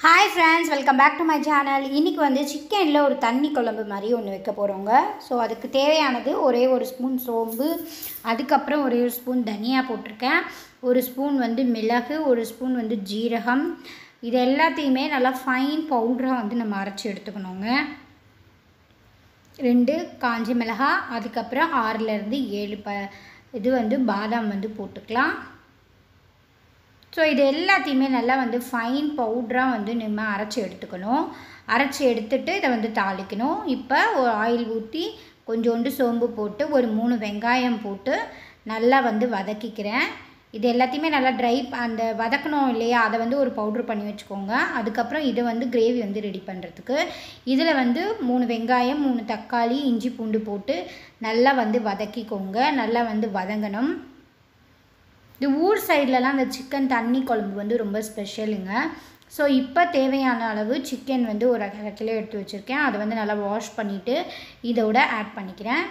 hi friends welcome back to my channel இன்றைக்கி வந்து சிக்கனில் ஒரு தண்ணி குழம்பு மாதிரி ஒன்று வைக்க போகிறோங்க ஸோ அதுக்கு தேவையானது ஒரே ஒரு ஸ்பூன் சோம்பு அதுக்கப்புறம் ஒரே ஒரு ஸ்பூன் தனியா போட்டிருக்கேன் ஒரு ஸ்பூன் வந்து மிளகு ஒரு ஸ்பூன் வந்து ஜீரகம் இது எல்லாத்தையுமே நல்லா ஃபைன் பவுடராக வந்து நம்ம அரைச்சி எடுத்துக்கணுங்க ரெண்டு காஞ்ச மிளகா அதுக்கப்புறம் ஆறுலேருந்து ஏழு ப இது வந்து பாதாம் வந்து போட்டுக்கலாம் ஸோ இது எல்லாத்தையுமே நல்லா வந்து ஃபைன் பவுட்ராக வந்து நம்ம அரைச்சி எடுத்துக்கணும் அரைச்சி எடுத்துட்டு இதை வந்து தாளிக்கணும் இப்போ ஒரு ஆயில் ஊற்றி கொஞ்சோண்டு சோம்பு போட்டு ஒரு மூணு வெங்காயம் போட்டு நல்லா வந்து வதக்கிக்கிறேன் இது எல்லாத்தையுமே நல்லா ட்ரை அந்த வதக்கணும் இல்லையா அதை வந்து ஒரு பவுட்ரு பண்ணி வச்சுக்கோங்க அதுக்கப்புறம் இதை வந்து கிரேவி வந்து ரெடி பண்ணுறதுக்கு இதில் வந்து மூணு வெங்காயம் மூணு தக்காளி இஞ்சி பூண்டு போட்டு நல்லா வந்து வதக்கிக்கோங்க நல்லா வந்து வதங்கணும் இது ஊர் சைட்லலாம் அந்த சிக்கன் தண்ணி குழம்பு வந்து ரொம்ப ஸ்பெஷலுங்க ஸோ இப்போ தேவையான அளவு சிக்கன் வந்து ஒரு அரை கிலோ எடுத்து வச்சுருக்கேன் அதை வந்து நல்லா வாஷ் பண்ணிவிட்டு இதோட ஆட் பண்ணிக்கிறேன்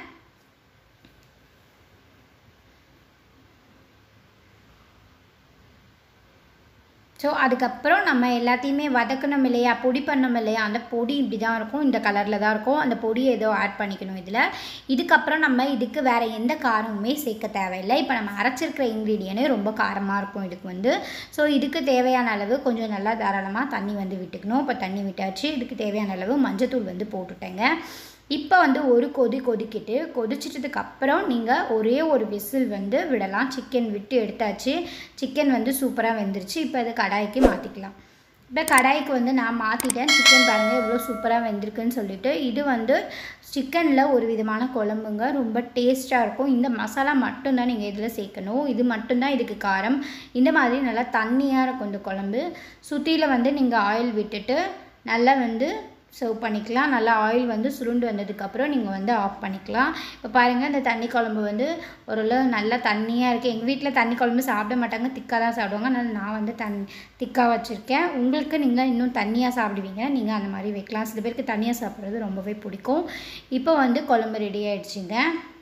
ஸோ அதுக்கப்புறம் நம்ம எல்லாத்தையுமே வதக்கணும் இல்லையா பொடி பண்ணணும் இல்லையா அந்த பொடி இப்படி தான் இருக்கும் இந்த கலரில் தான் இருக்கும் அந்த பொடி ஏதோ ஆட் பண்ணிக்கணும் இதில் இதுக்கப்புறம் நம்ம இதுக்கு வேறு எந்த காரமுமே சேர்க்க தேவையில்லை இப்போ நம்ம அரைச்சிருக்கிற இன்க்ரீடியனே ரொம்ப காரமாக இருக்கும் இதுக்கு வந்து ஸோ இதுக்கு தேவையான அளவு கொஞ்சம் நல்லா தாராளமாக தண்ணி வந்து விட்டுக்கணும் இப்போ தண்ணி விட்டாச்சு இதுக்கு தேவையான அளவு மஞ்சத்தூள் வந்து போட்டுட்டேங்க இப்போ வந்து ஒரு கொதி கொதிக்கிட்டு கொதிச்சிட்டதுக்கு அப்புறம் நீங்கள் ஒரே ஒரு விசில் வந்து விடலாம் சிக்கன் விட்டு எடுத்தாச்சு சிக்கன் வந்து சூப்பராக வெந்துருச்சு இப்போ அதை கடாய்க்கு மாற்றிக்கலாம் இப்போ கடாய்க்கு வந்து நான் மாற்றிட்டேன் சிக்கன் பாருங்கள் எவ்வளோ சூப்பராக வெந்திருக்குன்னு சொல்லிட்டு இது வந்து சிக்கனில் ஒரு விதமான குழம்புங்க ரொம்ப டேஸ்ட்டாக இருக்கும் இந்த மசாலா மட்டும்தான் நீங்கள் இதில் சேர்க்கணும் இது மட்டும்தான் இதுக்கு காரம் இந்த மாதிரி நல்லா தண்ணியாக இருக்கும் இந்த குழம்பு சுற்றியில் வந்து நீங்கள் ஆயில் விட்டுட்டு நல்லா வந்து சர்வ் பண்ணிக்கலாம் நல்லா ஆயில் வந்து சுருண்டு வந்ததுக்கப்புறம் நீங்கள் வந்து ஆஃப் பண்ணிக்கலாம் இப்போ பாருங்கள் இந்த தண்ணி குழம்பு வந்து ஓரளவு நல்லா தண்ணியாக இருக்குது எங்கள் வீட்டில் தண்ணி குழம்பு சாப்பிட மாட்டாங்க திக்காக தான் சாப்பிடுவாங்க அதனால் நான் வந்து தன் திக்காக வச்சுருக்கேன் உங்களுக்கு நீங்கள் இன்னும் தண்ணியாக சாப்பிடுவீங்க நீங்கள் அந்த மாதிரி வைக்கலாம் சில பேருக்கு தண்ணியாக சாப்பிட்றது ரொம்பவே பிடிக்கும் இப்போ வந்து குழம்பு ரெடி ஆகிடுச்சிங்க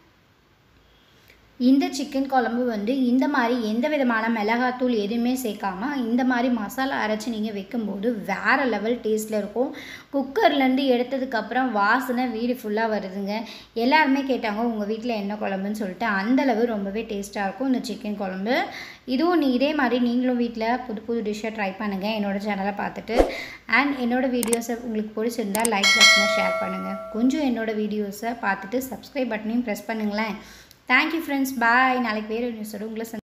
இந்த சிக்கன் குழம்பு வந்து இந்த மாதிரி எந்த விதமான மிளகாத்தூள் எதுவுமே சேர்க்காம இந்த மாதிரி மசாலா அரைச்சி நீங்கள் வைக்கும்போது வேறு லெவல் டேஸ்ட்டில் இருக்கும் குக்கர்லேருந்து எடுத்ததுக்கப்புறம் வாசனை வீடு ஃபுல்லாக வருதுங்க எல்லாருமே கேட்டாங்க உங்கள் வீட்டில் என்ன குழம்புன்னு சொல்லிட்டு அந்தளவு ரொம்பவே டேஸ்ட்டாக இருக்கும் இந்த சிக்கன் குழம்பு இதுவும் நீ இதே மாதிரி நீங்களும் வீட்டில் புது புது டிஷ்ஷை ட்ரை பண்ணுங்கள் என்னோடய சேனலை பார்த்துட்டு அண்ட் என்னோடய வீடியோஸை உங்களுக்கு பிடிச்சிருந்தா லைக் பட்டனை ஷேர் பண்ணுங்கள் கொஞ்சம் என்னோடய வீடியோஸை பார்த்துட்டு சப்ஸ்கிரைப் பட்டனையும் ப்ரெஸ் பண்ணுங்களேன் தேங்க்யூ ஃப்ரெண்ட்ஸ் பாய் நாளைக்கு வேறு நியூஸோட உங்களை